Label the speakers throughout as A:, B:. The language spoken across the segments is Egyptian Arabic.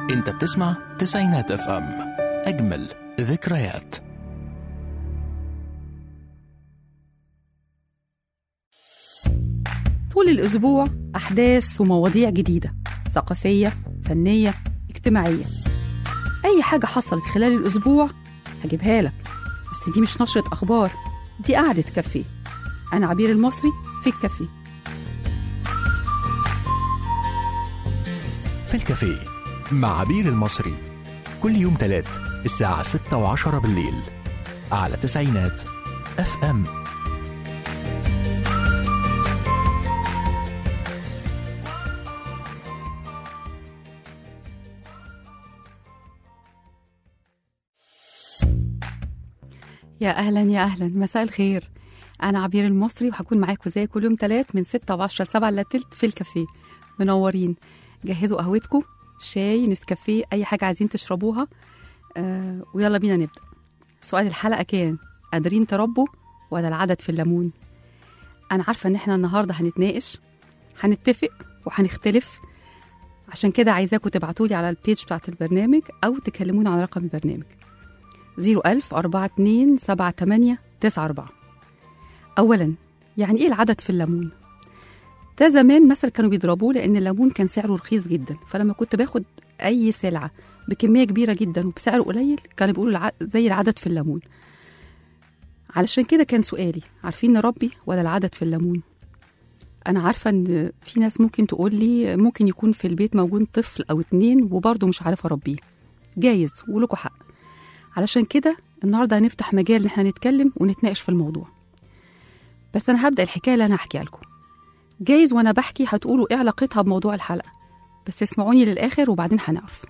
A: انت بتسمع تسعينات اف ام اجمل ذكريات
B: طول الأسبوع أحداث ومواضيع جديدة ثقافية فنية اجتماعية أي حاجة حصلت خلال الأسبوع هجيبها لك بس دي مش نشرة أخبار دي قعدة كافيه أنا عبير المصري في الكافيه
A: في الكافيه مع عبير المصري كل يوم تلات الساعة ستة وعشرة بالليل على تسعينات اف ام
B: يا أهلا يا أهلا مساء الخير أنا عبير المصري وهكون معاكم زي كل يوم تلات من ستة وعشرة لسبعة إلا تلت في الكافيه منورين جهزوا قهوتكم شاي نسكافيه أي حاجة عايزين تشربوها آه ويلا بينا نبدأ سؤال الحلقة كان قادرين تربوا ولا العدد في الليمون أنا عارفة إن إحنا النهاردة هنتناقش هنتفق وهنختلف عشان كده عايزاكم تبعتولي على البيج بتاعت البرنامج أو تكلمونا على رقم البرنامج 01000 42 78 94 أولا يعني إيه العدد في الليمون؟ ده زمان مثل كانوا بيضربوه لأن الليمون كان سعره رخيص جدا فلما كنت باخد أي سلعة بكمية كبيرة جدا وبسعر قليل كانوا بيقولوا الع... زي العدد في الليمون علشان كده كان سؤالي عارفين نربي ولا العدد في الليمون؟ أنا عارفة إن في ناس ممكن تقول لي ممكن يكون في البيت موجود طفل أو اتنين وبرضه مش عارفة أربيه جايز ولكم حق علشان كده النهارده هنفتح مجال ان احنا نتكلم ونتناقش في الموضوع بس انا هبدا الحكايه اللي انا هحكيها لكم جايز وانا بحكي هتقولوا ايه علاقتها بموضوع الحلقه بس اسمعوني للاخر وبعدين هنعرف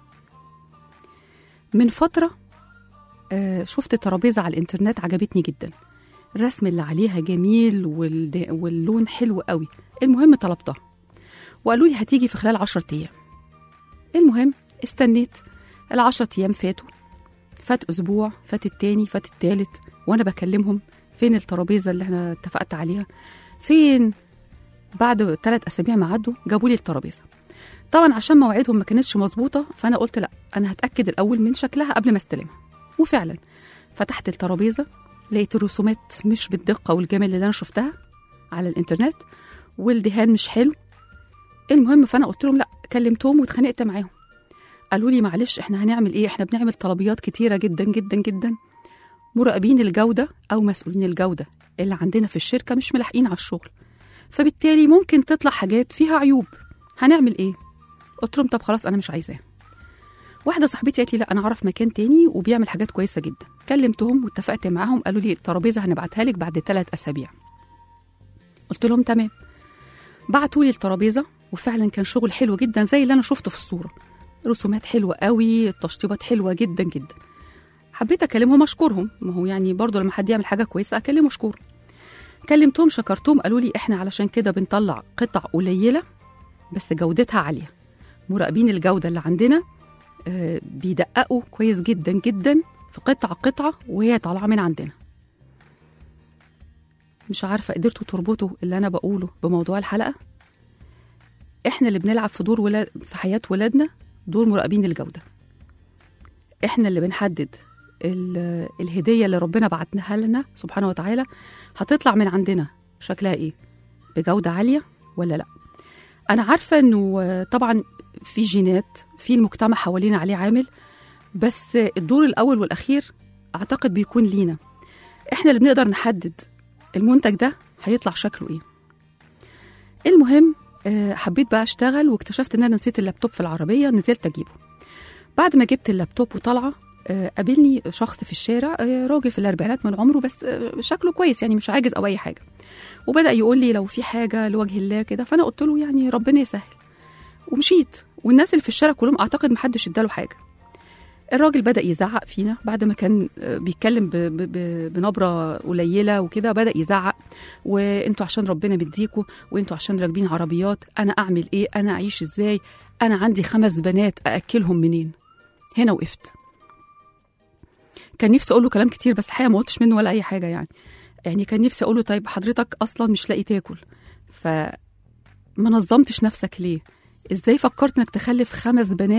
B: من فتره آه شفت ترابيزه على الانترنت عجبتني جدا الرسم اللي عليها جميل والد... واللون حلو قوي المهم طلبتها وقالوا لي هتيجي في خلال عشرة ايام المهم استنيت العشرة ايام فاتوا فات اسبوع فات التاني فات التالت وانا بكلمهم فين الترابيزه اللي احنا اتفقت عليها فين بعد ثلاث اسابيع ما عدوا جابوا لي الترابيزه طبعا عشان مواعيدهم ما كانتش مظبوطه فانا قلت لا انا هتاكد الاول من شكلها قبل ما استلمها وفعلا فتحت الترابيزه لقيت الرسومات مش بالدقه والجمال اللي انا شفتها على الانترنت والدهان مش حلو المهم فانا قلت لهم لا كلمتهم واتخانقت معاهم قالوا لي معلش احنا هنعمل ايه احنا بنعمل طلبيات كتيره جدا جدا جدا مراقبين الجوده او مسؤولين الجوده اللي عندنا في الشركه مش ملاحقين على الشغل فبالتالي ممكن تطلع حاجات فيها عيوب هنعمل ايه قلت لهم طب خلاص انا مش عايزاه واحده صاحبتي قالت لي لا انا اعرف مكان تاني وبيعمل حاجات كويسه جدا كلمتهم واتفقت معاهم قالوا لي الترابيزه هنبعتها لك بعد ثلاث اسابيع قلت لهم تمام بعتوا لي الترابيزه وفعلا كان شغل حلو جدا زي اللي انا شفته في الصوره رسومات حلوه قوي التشطيبات حلوه جدا جدا حبيت اكلمهم اشكرهم ما هو يعني برضه لما حد يعمل حاجه كويسه اكلمه اشكره كلمتهم شكرتهم قالوا لي احنا علشان كده بنطلع قطع قليله بس جودتها عاليه مراقبين الجوده اللي عندنا آه بيدققوا كويس جدا جدا في قطعه قطعه وهي طالعه من عندنا مش عارفه قدرتوا تربطوا اللي انا بقوله بموضوع الحلقه احنا اللي بنلعب في دور ولاد في حياه ولادنا دور مراقبين الجودة احنا اللي بنحدد الهدية اللي ربنا بعتناها لنا سبحانه وتعالى هتطلع من عندنا شكلها ايه بجودة عالية ولا لا انا عارفة انه طبعا في جينات في المجتمع حوالينا عليه عامل بس الدور الاول والاخير اعتقد بيكون لينا احنا اللي بنقدر نحدد المنتج ده هيطلع شكله ايه المهم حبيت بقى اشتغل واكتشفت ان انا نسيت اللابتوب في العربيه نزلت اجيبه بعد ما جبت اللابتوب وطالعه قابلني شخص في الشارع راجل في الاربعينات من عمره بس شكله كويس يعني مش عاجز او اي حاجه وبدا يقول لي لو في حاجه لوجه الله كده فانا قلت له يعني ربنا يسهل ومشيت والناس اللي في الشارع كلهم اعتقد محدش اداله حاجه الراجل بدا يزعق فينا بعد ما كان بيتكلم ب ب ب بنبره قليله وكده بدا يزعق وانتوا عشان ربنا مديكوا وانتوا عشان راكبين عربيات انا اعمل ايه انا اعيش ازاي انا عندي خمس بنات ااكلهم منين هنا وقفت كان نفسي اقول له كلام كتير بس الحقيقه ما قلتش منه ولا اي حاجه يعني يعني كان نفسي اقول له طيب حضرتك اصلا مش لاقي تاكل فما نظمتش نفسك ليه ازاي فكرت انك تخلف خمس بنات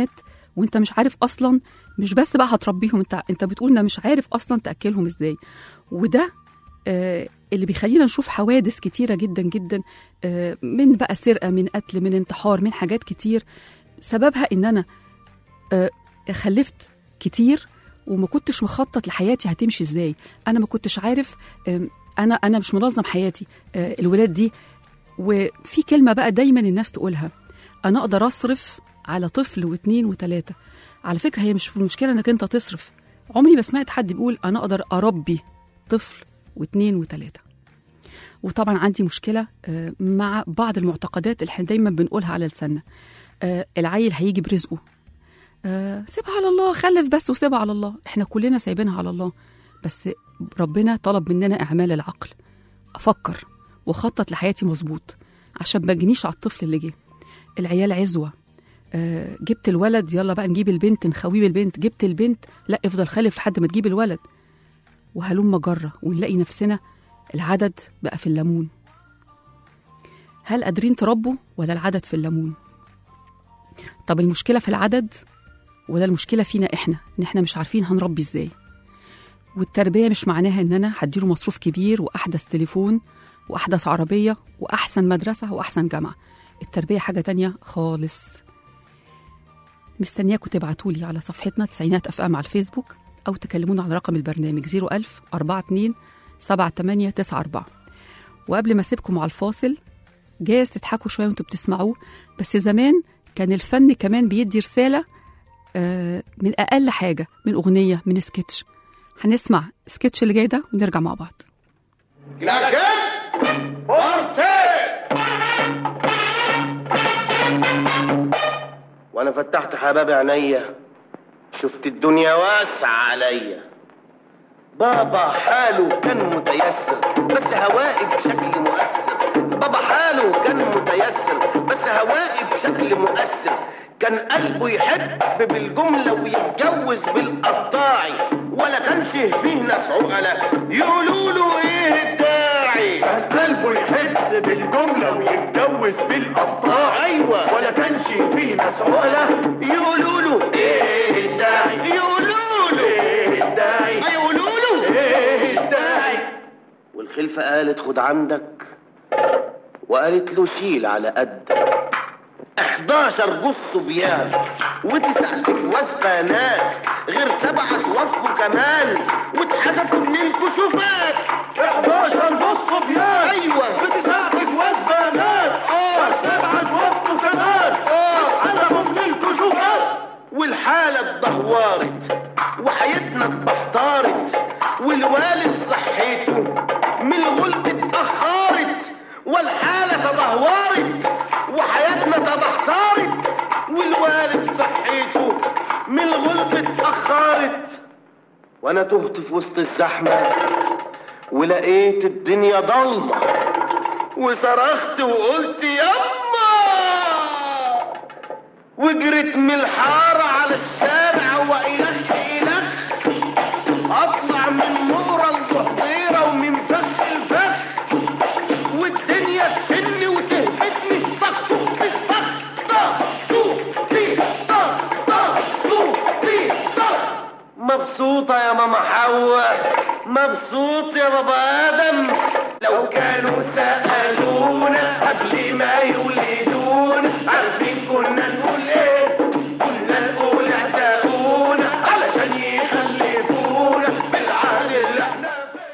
B: وانت مش عارف اصلا مش بس بقى هتربيهم انت انت بتقول انت مش عارف اصلا تاكلهم ازاي وده آه اللي بيخلينا نشوف حوادث كتيره جدا جدا آه من بقى سرقه من قتل من انتحار من حاجات كتير سببها ان انا آه خلفت كتير وما كنتش مخطط لحياتي هتمشي ازاي انا ما كنتش عارف آم، انا انا مش منظم حياتي آه، الولاد دي وفي كلمه بقى دايما الناس تقولها انا اقدر اصرف على طفل واثنين وثلاثه على فكره هي مش في المشكله انك انت تصرف عمري ما سمعت حد بيقول انا اقدر اربي طفل واثنين وثلاثه وطبعا عندي مشكله آه، مع بعض المعتقدات اللي احنا دايما بنقولها على لساننا آه، العيل هيجي برزقه آه، سيبها على الله خلف بس وسيبها على الله احنا كلنا سايبينها على الله بس ربنا طلب مننا اعمال العقل افكر واخطط لحياتي مظبوط عشان ما اجنيش على الطفل اللي جه العيال عزوه آه، جبت الولد يلا بقى نجيب البنت نخويه بالبنت جبت البنت لا افضل خلف لحد ما تجيب الولد وهلم جره ونلاقي نفسنا العدد بقى في الليمون هل قادرين تربوا ولا العدد في الليمون طب المشكله في العدد ولا المشكله فينا احنا ان احنا مش عارفين هنربي ازاي والتربيه مش معناها ان انا هديله مصروف كبير واحدث تليفون واحدث عربيه واحسن مدرسه واحسن جامعه التربيه حاجه تانية خالص مستنياكم تبعتوا لي على صفحتنا تسعينات اف ام على الفيسبوك او تكلمونا على رقم البرنامج 01000 42 7894 وقبل ما اسيبكم على الفاصل جايز تضحكوا شويه وانتوا بتسمعوه بس زمان كان الفن كمان بيدي رساله آه، من اقل حاجه من اغنيه من سكتش هنسمع سكتش اللي جاي ده ونرجع مع بعض
C: لكن فورتي وانا فتحت حباب عينيا شفت الدنيا واسعة عليا بابا حاله كان متيسر بس هوائي بشكل مؤثر بابا حاله كان متيسر بس هوائي بشكل مؤثر كان قلبه يحب بالجملة ويتجوز بالقطاعي ولا كانش فيه ناس عقلاء يقولوا له ايه الداعي
D: كان قلبه يحب بالجملة ويتجوز بالقطاع
C: ايوه
D: ولا كانش فيه ناس عقلة
C: يقولوا له ايه الداعي يقولوا له
D: ايه الداعي
C: يقولوا له
D: ايه الداعي
C: والخلفة قالت خد عندك وقالت له شيل على قدك 11 جوز صبيان وتسع اكواز بنات غير سبعة توفوا كمان واتحذفوا من الكشوفات
D: 11 نص صبيان
C: ايوه
D: بتسع جواز بنات
C: اه
D: سبعة توفوا كمان
C: اه
D: عزموا من الكشوفات
C: والحالة اتدهورت وحياتنا اتبحترت والوالد صحيته من الغلب اتأخرت والحالة تدهورت وحياتنا تبحترت والوالد صحيته من الغلب اتأخرت وانا تهت في وسط الزحمة ولقيت الدنيا ضلمة وصرخت وقلت يما وجريت من الحارة على الشارع وإلخ إلخ أطلع من مورة البحضيرة ومن فخ الفخ والدنيا تشن وتهبطني طخ طخ طخ طخ طخ طخ طخ طخ طخ طخ طخ طخ مبسوطة يا ماما حواء مبسوط يا بابا آدم لو كانوا سألونا قبل ما يولدونا عارفين كنا نقول ايه كنا نقول اعتقونا علشان يخلفونا بالعهد اللي احنا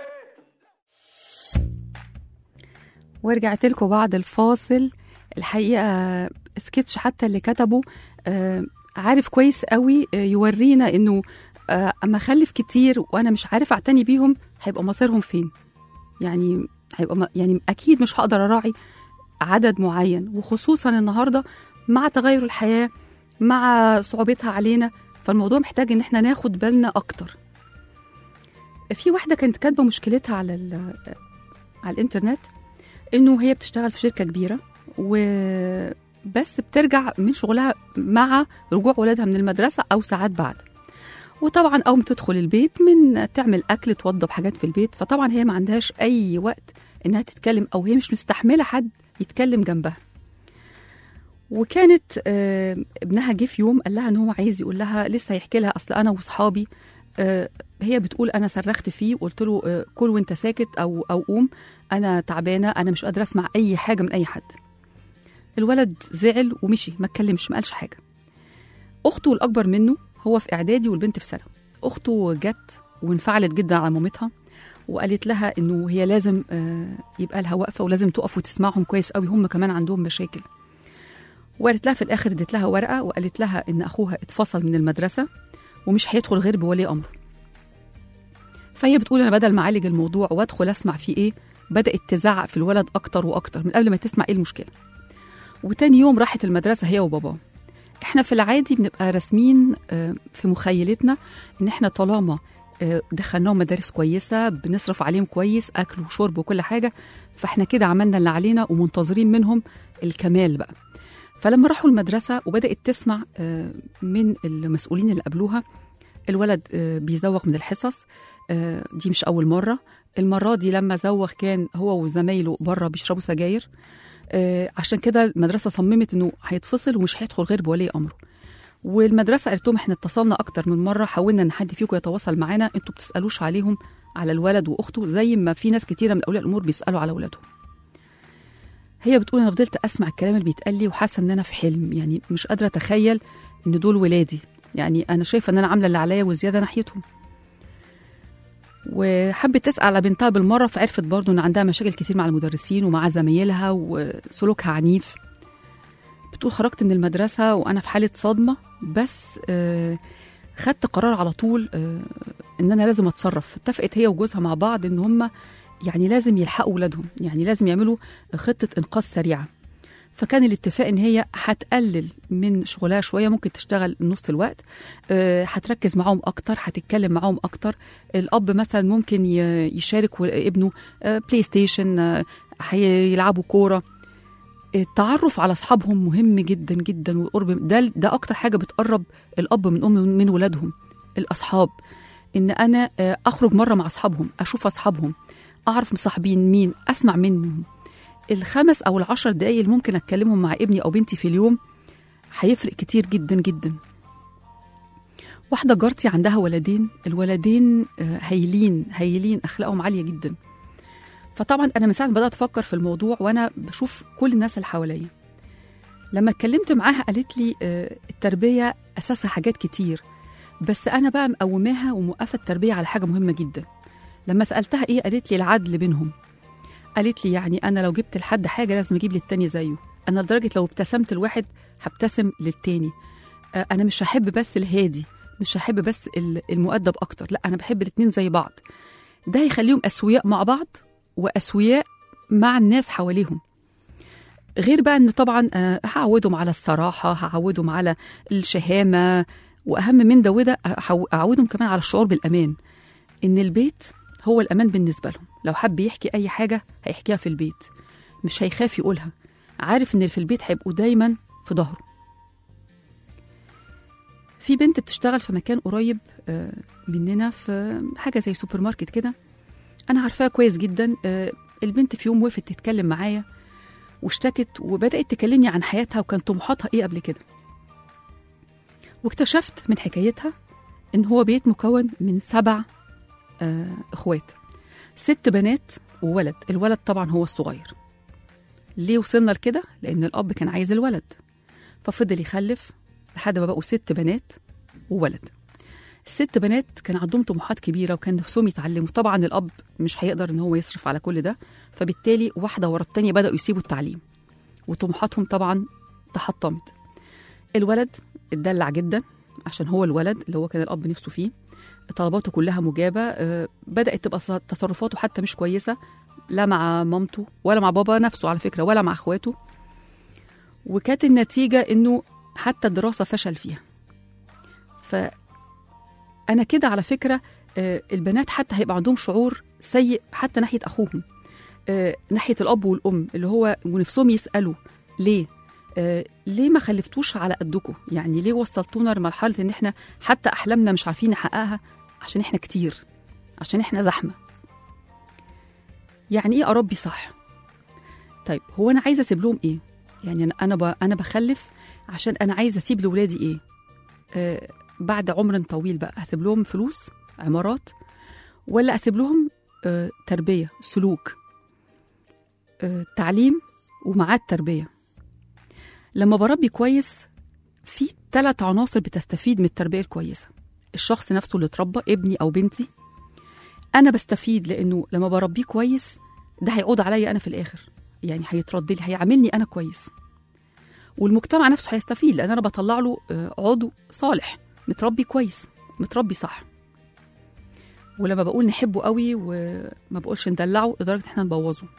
C: فيه
B: ورجعت لكم بعد الفاصل الحقيقه سكتش حتى اللي كتبه آه، عارف كويس قوي آه، يورينا انه آه، اما اخلف كتير وانا مش عارف اعتني بيهم هيبقى مصيرهم فين يعني هيبقى م- يعني اكيد مش هقدر اراعي عدد معين وخصوصا النهارده مع تغير الحياه مع صعوبتها علينا فالموضوع محتاج ان احنا ناخد بالنا اكتر في واحده كانت كاتبه مشكلتها على ال- على الانترنت انه هي بتشتغل في شركه كبيره وبس بترجع من شغلها مع رجوع ولادها من المدرسه او ساعات بعد وطبعا اول ما تدخل البيت من تعمل اكل توضب حاجات في البيت فطبعا هي ما عندهاش اي وقت انها تتكلم او هي مش مستحمله حد يتكلم جنبها وكانت آه، ابنها جه في يوم قال لها ان هو عايز يقول لها لسه هيحكي لها اصل انا واصحابي آه، هي بتقول انا صرخت فيه وقلت له آه، كل وانت ساكت او او قوم انا تعبانه انا مش قادره اسمع اي حاجه من اي حد الولد زعل ومشي ما اتكلمش ما قالش حاجه اخته الاكبر منه هو في اعدادي والبنت في ثانوي اخته جت وانفعلت جدا على مامتها وقالت لها انه هي لازم آه، يبقى لها واقفه ولازم تقف وتسمعهم كويس قوي هم كمان عندهم مشاكل وقالت لها في الاخر ادت لها ورقه وقالت لها ان اخوها اتفصل من المدرسه ومش هيدخل غير بولي امره فهي بتقول انا بدل ما اعالج الموضوع وادخل اسمع فيه ايه بدات تزعق في الولد اكتر واكتر من قبل ما تسمع ايه المشكله وتاني يوم راحت المدرسه هي وباباه احنا في العادي بنبقى راسمين آه، في مخيلتنا ان احنا طالما آه، دخلناهم مدارس كويسه بنصرف عليهم كويس اكل وشرب وكل حاجه فاحنا كده عملنا اللي علينا ومنتظرين منهم الكمال بقى فلما راحوا المدرسه وبدات تسمع آه، من المسؤولين اللي قبلوها الولد آه، بيزوغ من الحصص آه، دي مش اول مره المره دي لما زوغ كان هو وزمايله بره بيشربوا سجاير آه، عشان كده المدرسه صممت انه هيتفصل ومش هيدخل غير بولي امره والمدرسه قالت لهم احنا اتصلنا اكتر من مره حاولنا ان حد فيكم يتواصل معانا انتوا بتسالوش عليهم على الولد واخته زي ما في ناس كتيره من اولياء الامور بيسالوا على اولادهم هي بتقول انا فضلت اسمع الكلام اللي بيتقال لي وحاسه ان انا في حلم يعني مش قادره اتخيل ان دول ولادي يعني انا شايفه ان انا عامله اللي عليا وزياده ناحيتهم وحبت تسال على بنتها بالمره فعرفت برضو ان عندها مشاكل كتير مع المدرسين ومع زمايلها وسلوكها عنيف بتقول خرجت من المدرسه وانا في حاله صدمه بس آه خدت قرار على طول آه ان انا لازم اتصرف اتفقت هي وجوزها مع بعض ان هم يعني لازم يلحقوا ولادهم يعني لازم يعملوا خطه انقاذ سريعه فكان الاتفاق ان هي هتقلل من شغلها شويه ممكن تشتغل نص الوقت آه، هتركز معاهم اكتر هتتكلم معاهم اكتر الاب مثلا ممكن ي- يشارك و- ابنه آه، بلاي ستيشن آه، هيلعبوا كوره التعرف على اصحابهم مهم جدا جدا والقرب ده ده اكتر حاجه بتقرب الاب من ام من ولادهم الاصحاب ان انا آه، اخرج مره مع اصحابهم اشوف اصحابهم اعرف مصاحبين مين اسمع منهم الخمس او العشر دقايق اللي ممكن اتكلمهم مع ابني او بنتي في اليوم هيفرق كتير جدا جدا واحدة جارتي عندها ولدين الولدين آه، هايلين هايلين أخلاقهم عالية جدا فطبعا أنا من ساعة ما بدأت أفكر في الموضوع وأنا بشوف كل الناس اللي حواليا لما اتكلمت معاها قالت لي آه، التربية أساسها حاجات كتير بس أنا بقى مقوماها وموقفة التربية على حاجة مهمة جدا لما سألتها إيه قالت لي العدل بينهم قالت لي يعني أنا لو جبت لحد حاجة لازم أجيب للتاني زيه أنا لدرجة لو ابتسمت لواحد هبتسم للتاني آه، أنا مش هحب بس الهادي مش هحب بس ال- المؤدب أكتر لا أنا بحب الاتنين زي بعض ده هيخليهم أسوياء مع بعض وأسوياء مع الناس حواليهم غير بقى ان طبعا آه، هعودهم على الصراحه هعودهم على الشهامه واهم من ده وده أحو- اعودهم كمان على الشعور بالامان ان البيت هو الامان بالنسبه لهم لو حب يحكي اي حاجه هيحكيها في البيت مش هيخاف يقولها عارف ان اللي في البيت هيبقوا دايما في ظهره في بنت بتشتغل في مكان قريب آه، مننا في حاجه زي سوبر ماركت كده انا عارفاها كويس جدا آه، البنت في يوم وقفت تتكلم معايا واشتكت وبدات تكلمني عن حياتها وكان طموحاتها ايه قبل كده واكتشفت من حكايتها ان هو بيت مكون من سبع آه، اخوات ست بنات وولد الولد طبعا هو الصغير ليه وصلنا لكده لان الاب كان عايز الولد ففضل يخلف لحد ما بقوا ست بنات وولد الست بنات كان عندهم طموحات كبيره وكان نفسهم يتعلموا طبعا الاب مش هيقدر ان هو يصرف على كل ده فبالتالي واحده ورا التانيه بداوا يسيبوا التعليم وطموحاتهم طبعا تحطمت الولد اتدلع جدا عشان هو الولد اللي هو كان الاب نفسه فيه طلباته كلها مجابه آه، بدات تبقى ص- تصرفاته حتى مش كويسه لا مع مامته ولا مع بابا نفسه على فكره ولا مع اخواته وكانت النتيجه انه حتى الدراسه فشل فيها فانا كده على فكره آه، البنات حتى هيبقى عندهم شعور سيء حتى ناحيه اخوهم آه، ناحيه الاب والام اللي هو ونفسهم يسالوا ليه آه، ليه ما خلفتوش على قدكم يعني ليه وصلتونا لمرحله ان احنا حتى احلامنا مش عارفين نحققها عشان احنا كتير عشان احنا زحمه يعني ايه اربي صح طيب هو انا عايزه اسيب لهم ايه يعني انا انا ب- انا بخلف عشان انا عايزه اسيب لاولادي ايه آه بعد عمر طويل بقى هسيب لهم فلوس عمارات ولا اسيب لهم آه تربيه سلوك آه تعليم ومعاد تربيه لما بربي كويس في ثلاث عناصر بتستفيد من التربيه الكويسه الشخص نفسه اللي اتربى ابني او بنتي انا بستفيد لانه لما بربيه كويس ده هيعود عليا انا في الاخر يعني هيترد لي هيعاملني انا كويس والمجتمع نفسه هيستفيد لان انا بطلع له آه، عضو صالح متربي كويس متربي صح ولما بقول نحبه قوي وما بقولش ندلعه لدرجه احنا نبوظه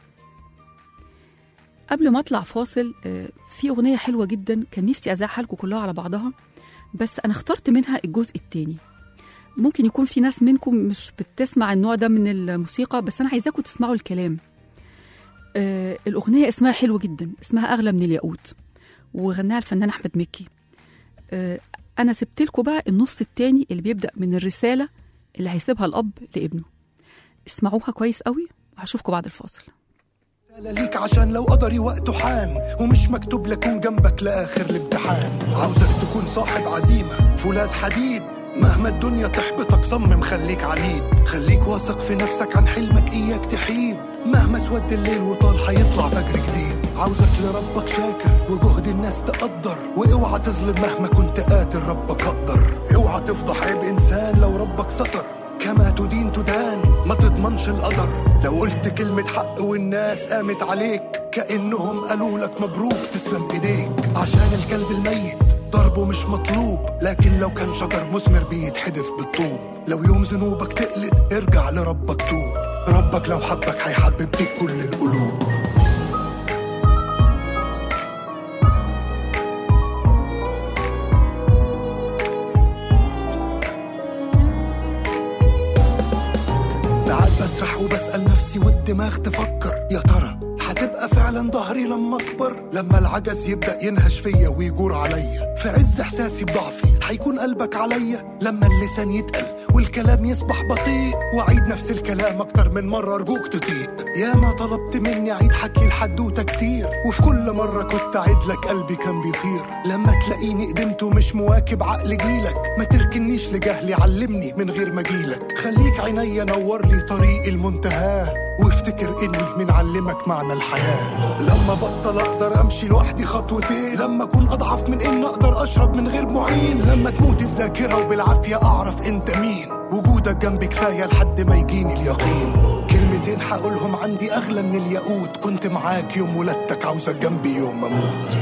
B: قبل ما اطلع فاصل آه، في اغنيه حلوه جدا كان نفسي اذاعها لكم كلها على بعضها بس انا اخترت منها الجزء الثاني ممكن يكون في ناس منكم مش بتسمع النوع ده من الموسيقى بس انا عايزاكم تسمعوا الكلام آه الاغنيه اسمها حلو جدا اسمها اغلى من الياقوت وغناها الفنان احمد مكي آه انا سبت لكم بقى النص التاني اللي بيبدا من الرساله اللي هيسيبها الاب لابنه اسمعوها كويس قوي وهشوفكم بعد الفاصل
E: رسالة ليك عشان لو قدري وقته حان ومش مكتوب لكون جنبك لآخر الامتحان عاوزك تكون صاحب عزيمة فولاذ حديد مهما الدنيا تحبطك صمم خليك عنيد خليك واثق في نفسك عن حلمك إياك تحيد مهما سود الليل وطال حيطلع فجر جديد عاوزك لربك شاكر وجهد الناس تقدر واوعى تظلم مهما كنت قاتل ربك اقدر اوعى تفضح عيب انسان لو ربك ستر كما تدين تدان ما تضمنش القدر لو قلت كلمة حق والناس قامت عليك كأنهم قالوا لك مبروك تسلم ايديك عشان الكلب الميت ضربه مش مطلوب لكن لو كان شجر مثمر بيتحدف بالطوب لو يوم ذنوبك تقلد ارجع لربك توب ربك لو حبك هيحبب فيك كل القلوب ساعات بسرح وبسأل نفسي والدماغ تفكر يا ترى هتبقى فعلا ظهري لما اكبر لما العجز يبدأ ينهش فيا ويجور عليا في عز احساسي بضعفي هيكون قلبك عليا لما اللسان يتقل والكلام يصبح بطيء واعيد نفس الكلام اكتر من مرة ارجوك تطيق يا ما طلبت مني اعيد حكي الحدوتة كتير وفي كل مرة كنت اعيد لك قلبي كان بيطير لما تلاقيني قدمت ومش مواكب عقل جيلك ما تركنيش لجهلي علمني من غير ما جيلك خليك عينيا نور لي طريق المنتهى وافتكر اني من علمك معنى الحياة لما بطل اقدر امشي لوحدي خطوتين لما اكون اضعف من ان اقدر اشرب من غير معين لما تموت الذاكرة وبالعافية اعرف انت مين وجودك جنبي كفاية لحد ما يجيني اليقين كلمتين هقولهم عندي اغلى من الياقوت كنت معاك يوم ولادتك عاوزك جنبي يوم ما اموت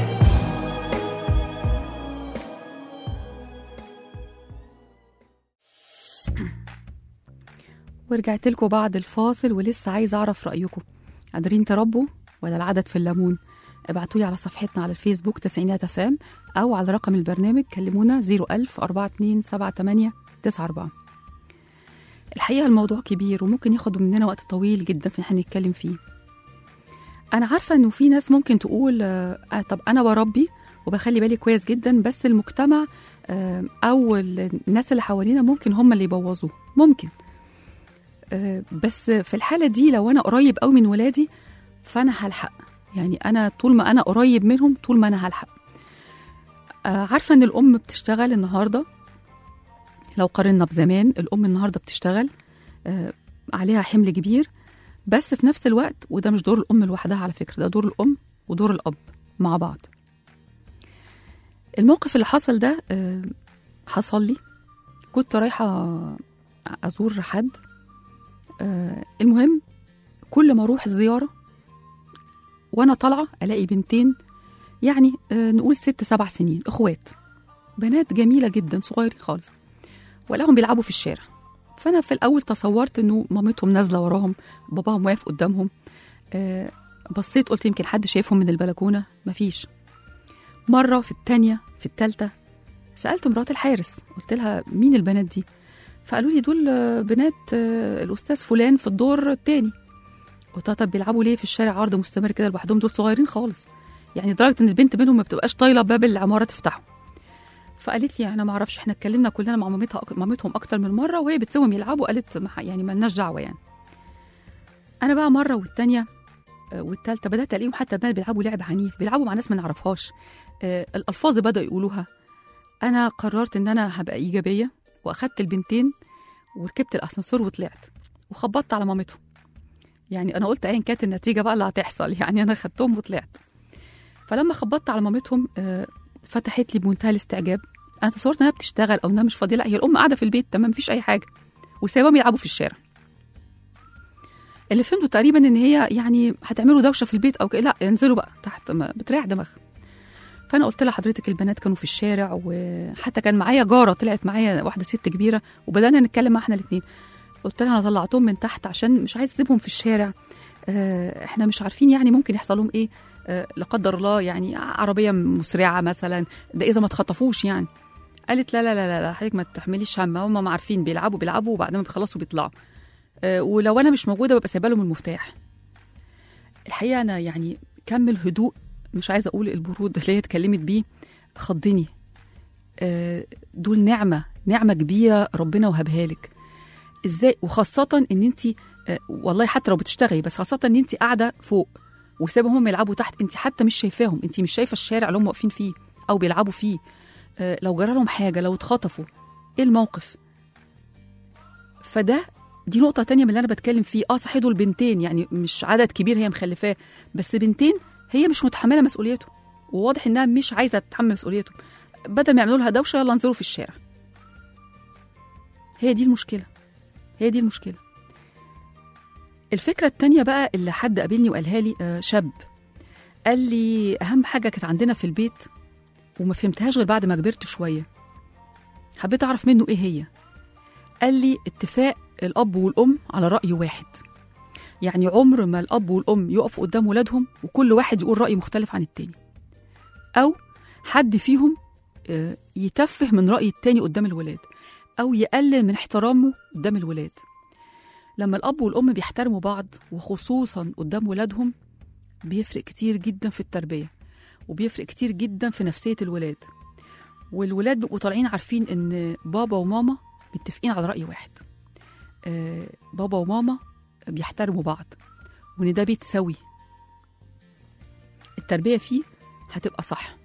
B: ورجعت لكم بعد الفاصل ولسه عايزه اعرف رايكم قادرين تربوا ولا العدد في الليمون ابعتوا لي على صفحتنا على الفيسبوك تسعينات افام او على رقم البرنامج كلمونا 01000 4278 94 الحقيقه الموضوع كبير وممكن ياخد مننا وقت طويل جدا في ان احنا نتكلم فيه انا عارفه انه في ناس ممكن تقول آه آه، طب انا بربي وبخلي بالي كويس جدا بس المجتمع آه او الناس اللي حوالينا ممكن هم اللي يبوظوه ممكن آه، بس في الحالة دي لو أنا قريب قوي من ولادي فأنا هلحق يعني أنا طول ما أنا قريب منهم طول ما أنا هلحق آه، عارفة إن الأم بتشتغل النهاردة لو قارنا بزمان الأم النهاردة بتشتغل آه، عليها حمل كبير بس في نفس الوقت وده مش دور الأم لوحدها على فكرة ده دور الأم ودور الأب مع بعض الموقف اللي حصل ده آه، حصل لي كنت رايحة أزور حد آه المهم كل ما اروح الزياره وانا طالعه الاقي بنتين يعني آه نقول ست سبع سنين اخوات بنات جميله جدا صغيرين خالص والاقيهم بيلعبوا في الشارع فانا في الاول تصورت انه مامتهم نازله وراهم باباهم واقف قدامهم آه بصيت قلت يمكن حد شايفهم من البلكونه مفيش مره في التانيه في التالته سالت مرات الحارس قلت لها مين البنات دي فقالوا لي دول آه، بنات آه، الاستاذ فلان في الدور الثاني قلت لها طب بيلعبوا ليه في الشارع عرض مستمر كده لوحدهم دول صغيرين خالص يعني لدرجه ان البنت منهم ما بتبقاش طايله باب العماره تفتحه فقالت لي انا ما اعرفش احنا اتكلمنا كلنا مع مامتها مامتهم اكتر من مره وهي بتسيبهم يلعبوا قالت ما ح- يعني ما لناش دعوه يعني انا بقى مره والتانيه آه، والتالتة بدأت ألاقيهم حتى البنات بيلعبوا لعب عنيف بيلعبوا مع ناس ما نعرفهاش آه، الألفاظ بدأوا يقولوها أنا قررت إن أنا هبقى إيجابية وأخدت البنتين وركبت الأسانسور وطلعت وخبطت على مامتهم يعني أنا قلت أيا كانت النتيجة بقى اللي هتحصل يعني أنا خدتهم وطلعت فلما خبطت على مامتهم آه، فتحت لي بمنتهى الاستعجاب أنا تصورت إنها بتشتغل أو إنها مش فاضية لا هي الأم قاعدة في البيت تمام مفيش أي حاجة وسايباهم يلعبوا في الشارع اللي فهمته تقريبا ان هي يعني هتعملوا دوشه في البيت او كده لا انزلوا بقى تحت ما بتريح دماغها فانا قلت لها حضرتك البنات كانوا في الشارع وحتى كان معايا جاره طلعت معايا واحده ست كبيره وبدانا نتكلم مع احنا الاثنين قلت لها انا طلعتهم من تحت عشان مش عايز اسيبهم في الشارع آه، احنا مش عارفين يعني ممكن يحصل لهم ايه آه، لا قدر الله يعني عربيه مسرعه مثلا ده اذا ما اتخطفوش يعني قالت لا لا لا لا حضرتك ما تحمليش هم هم ما عارفين بيلعبوا بيلعبوا وبعد ما بيخلصوا بيطلعوا آه، ولو انا مش موجوده ببقى سايبه لهم المفتاح الحقيقه انا يعني كم الهدوء مش عايزه اقول البرود اللي هي اتكلمت بيه خضني آه، دول نعمه نعمه كبيره ربنا وهبها لك ازاي وخاصه ان انت والله حتى لو بتشتغلي بس خاصه ان انت قاعده فوق وسايبهم هم يلعبوا تحت انت حتى مش شايفاهم انت مش شايفه الشارع اللي هم واقفين فيه او بيلعبوا فيه آه، لو جرى لهم حاجه لو اتخطفوا ايه الموقف فده دي نقطة تانية من اللي أنا بتكلم فيه اه صحيح دول بنتين يعني مش عدد كبير هي مخلفاه بس بنتين هي مش متحملة مسؤوليته وواضح إنها مش عايزة تتحمل مسؤوليته بدل ما يعملوا لها دوشة يلا انزلوا في الشارع هي دي المشكلة هي دي المشكلة الفكرة التانية بقى اللي حد قابلني وقالها لي آه، شاب قال لي أهم حاجة كانت عندنا في البيت وما فهمتهاش غير بعد ما كبرت شوية حبيت أعرف منه إيه هي قال لي اتفاق الأب والأم على رأي واحد يعني عمر ما الأب والأم يقفوا قدام ولادهم وكل واحد يقول رأي مختلف عن التاني أو حد فيهم آه، يتفه من رأي التاني قدام الولاد أو يقلل من احترامه قدام الولاد لما الأب والأم بيحترموا بعض وخصوصا قدام ولادهم بيفرق كتير جدا في التربية وبيفرق كتير جدا في نفسية الولاد والولاد بيبقوا طالعين عارفين إن بابا وماما متفقين على رأي واحد آه، بابا وماما بيحترموا بعض وإن ده بيت سوي التربية فيه هتبقى صح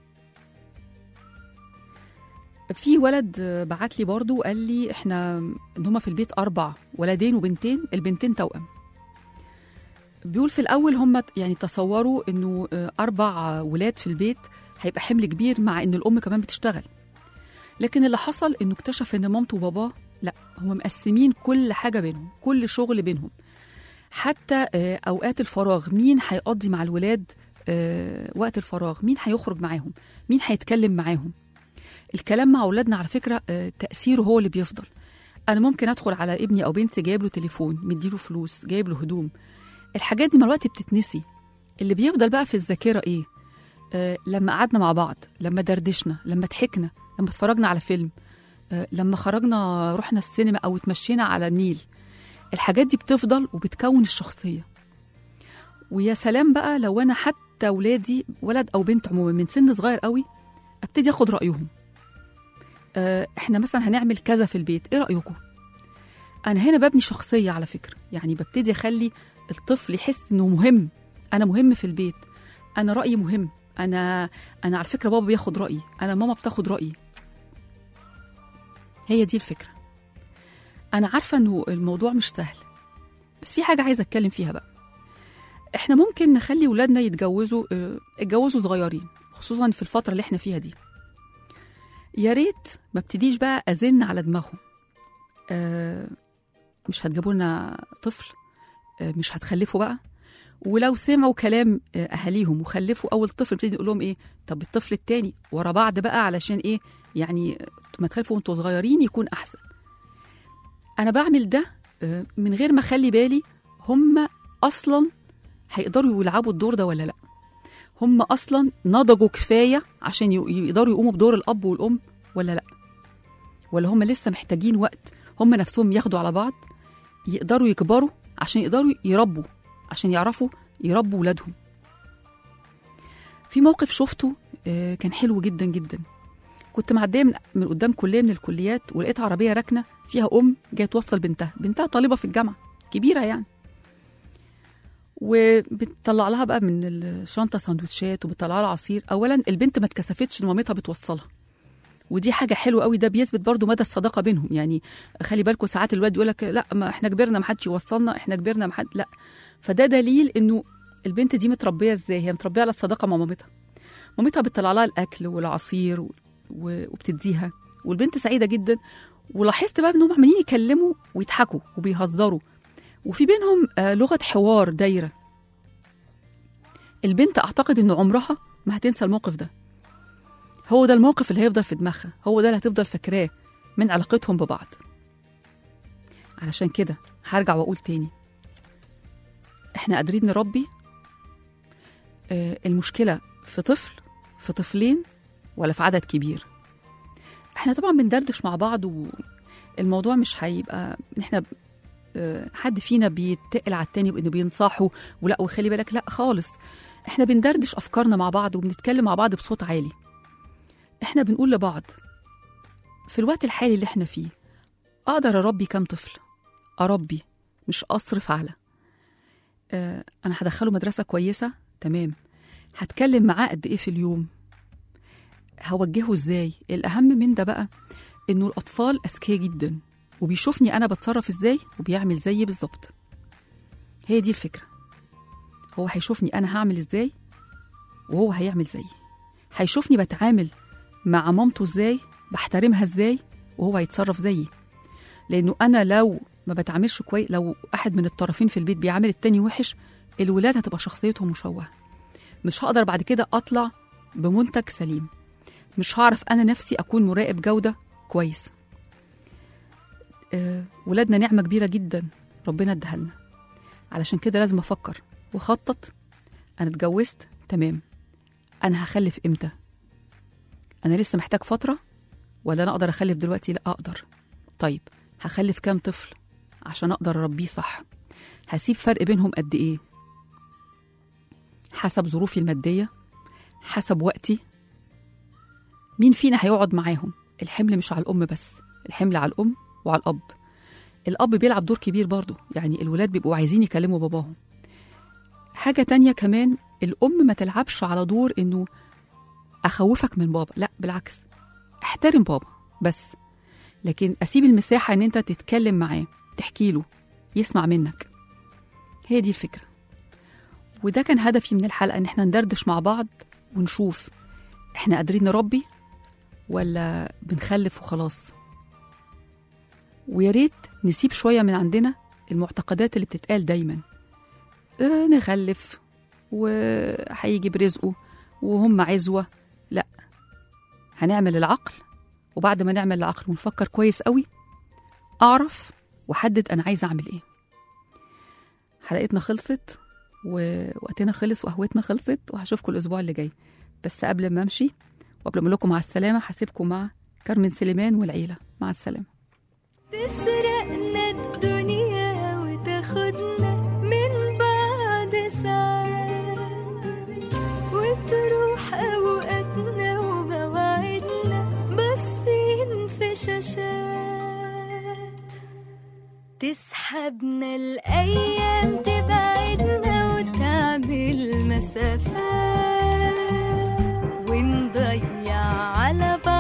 B: في ولد آه، بعت لي برضه وقال لي احنا ان هما في البيت اربع ولدين وبنتين البنتين توأم بيقول في الاول هم يعني تصوروا انه آه، اربع ولاد في البيت هيبقى حمل كبير مع ان الام كمان بتشتغل لكن اللي حصل انه اكتشف ان مامته وباباه لا هم مقسمين كل حاجه بينهم كل شغل بينهم حتى آه، اوقات الفراغ مين هيقضي مع الولاد آه، وقت الفراغ مين هيخرج معاهم مين هيتكلم معاهم الكلام مع اولادنا على فكره آه، تاثيره هو اللي بيفضل انا ممكن ادخل على ابني او بنتي جايب له تليفون مديله فلوس جايب له هدوم الحاجات دي مع الوقت بتتنسي اللي بيفضل بقى في الذاكره ايه آه لما قعدنا مع بعض لما دردشنا لما ضحكنا لما اتفرجنا على فيلم آه لما خرجنا رحنا السينما او اتمشينا على النيل الحاجات دي بتفضل وبتكون الشخصيه ويا سلام بقى لو انا حتى ولادي ولد او بنت عموما من سن صغير قوي ابتدي اخد رايهم آه، احنا مثلا هنعمل كذا في البيت ايه رايكم انا هنا ببني شخصيه على فكره يعني ببتدي اخلي الطفل يحس انه مهم انا مهم في البيت انا رايي مهم انا انا على فكره بابا بياخد رايي انا ماما بتاخد رايي هي دي الفكره انا عارفه انه الموضوع مش سهل بس في حاجه عايزه اتكلم فيها بقى احنا ممكن نخلي ولادنا يتجوزوا آه، يتجوزوا صغيرين خصوصا في الفتره اللي احنا فيها دي يا ريت ما ابتديش بقى ازن على دماغهم آه مش هتجيبوا لنا طفل آه مش هتخلفوا بقى ولو سمعوا كلام آه اهاليهم وخلفوا اول طفل ابتدي نقول لهم ايه طب الطفل التاني ورا بعض بقى علشان ايه يعني ما تخلفوا وانتوا صغيرين يكون احسن انا بعمل ده آه من غير ما اخلي بالي هم اصلا هيقدروا يلعبوا الدور ده ولا لا هم اصلا نضجوا كفايه عشان ي- يقدروا يقوموا بدور الاب والام ولا لا ولا هم لسه محتاجين وقت هم نفسهم ياخدوا على بعض يقدروا يكبروا عشان يقدروا يربوا عشان يعرفوا يربوا ولادهم في موقف شفته آه، كان حلو جدا جدا كنت معديه من من قدام كليه من الكليات ولقيت عربيه راكنه فيها ام جايه توصل بنتها بنتها طالبه في الجامعه كبيره يعني وبتطلع لها بقى من الشنطه سندوتشات وبتطلع لها عصير اولا البنت ما اتكسفتش ان مامتها بتوصلها ودي حاجه حلوه قوي ده بيثبت برضو مدى الصداقه بينهم يعني خلي بالكم ساعات الواد يقول لك لا ما احنا كبرنا ما حدش يوصلنا احنا كبرنا ما حد لا فده دليل انه البنت دي متربيه ازاي هي متربيه على الصداقه مع مامتها مامتها بتطلع لها الاكل والعصير و- و- وبتديها والبنت سعيده جدا ولاحظت بقى انهم عمالين يكلموا ويضحكوا وبيهزروا وفي بينهم آه، لغه حوار دايره البنت اعتقد ان عمرها ما هتنسى الموقف ده هو ده الموقف اللي هيفضل في دماغها هو ده اللي هتفضل فاكراه من علاقتهم ببعض علشان كده هرجع واقول تاني احنا قادرين نربي آه، المشكله في طفل في طفلين ولا في عدد كبير احنا طبعا بندردش مع بعض والموضوع مش هيبقى ان احنا آه، حد فينا بيتقل على التاني بانه بينصحه ولا وخلي بالك لا خالص احنا بندردش افكارنا مع بعض وبنتكلم مع بعض بصوت عالي احنا بنقول لبعض في الوقت الحالي اللي احنا فيه اقدر اربي كام طفل اربي مش اصرف على آه انا هدخله مدرسه كويسه تمام هتكلم معاه قد ايه في اليوم هوجهه ازاي الاهم من ده بقى انه الاطفال اذكياء جدا وبيشوفني انا بتصرف ازاي وبيعمل زيي بالظبط هي دي الفكره هو هيشوفني انا هعمل ازاي وهو هيعمل زيي هيشوفني بتعامل مع مامته ازاي بحترمها ازاي وهو هيتصرف زيي لانه انا لو ما بتعاملش كويس لو احد من الطرفين في البيت بيعامل التاني وحش الولاد هتبقى شخصيتهم مشوهه مش هقدر بعد كده اطلع بمنتج سليم مش هعرف انا نفسي اكون مراقب جوده كويس آه، ولادنا نعمه كبيره جدا ربنا اداها لنا علشان كده لازم افكر واخطط انا اتجوزت تمام انا هخلف امتى انا لسه محتاج فتره ولا انا اقدر اخلف دلوقتي لا اقدر طيب هخلف كام طفل عشان اقدر اربيه صح هسيب فرق بينهم قد ايه حسب ظروفي الماديه حسب وقتي مين فينا هيقعد معاهم الحمل مش على الام بس الحمل على الام وعلى الاب الاب بيلعب دور كبير برضه يعني الولاد بيبقوا عايزين يكلموا باباهم حاجه تانية كمان الام ما تلعبش على دور انه اخوفك من بابا لا بالعكس احترم بابا بس لكن اسيب المساحه ان انت تتكلم معاه تحكي له يسمع منك هي دي الفكره وده كان هدفي من الحلقه ان احنا ندردش مع بعض ونشوف احنا قادرين نربي ولا بنخلف وخلاص ويا ريت نسيب شويه من عندنا المعتقدات اللي بتتقال دايما اه نخلف وهيجي برزقه وهم عزوه لا هنعمل العقل وبعد ما نعمل العقل ونفكر كويس قوي اعرف واحدد انا عايزه اعمل ايه حلقتنا خلصت ووقتنا خلص وقهوتنا خلصت وهشوفكم الاسبوع اللي جاي بس قبل ما امشي وقبل ما اقول لكم مع السلامه هسيبكم مع كارمن سليمان والعيله مع السلامه
F: تسرقنا الدنيا وتاخدنا من بعد ساعات وتروح أوقاتنا ومواعيدنا باصين في شاشات تسحبنا الأيام تبعدنا وتعمل مسافات ونضيع على بعض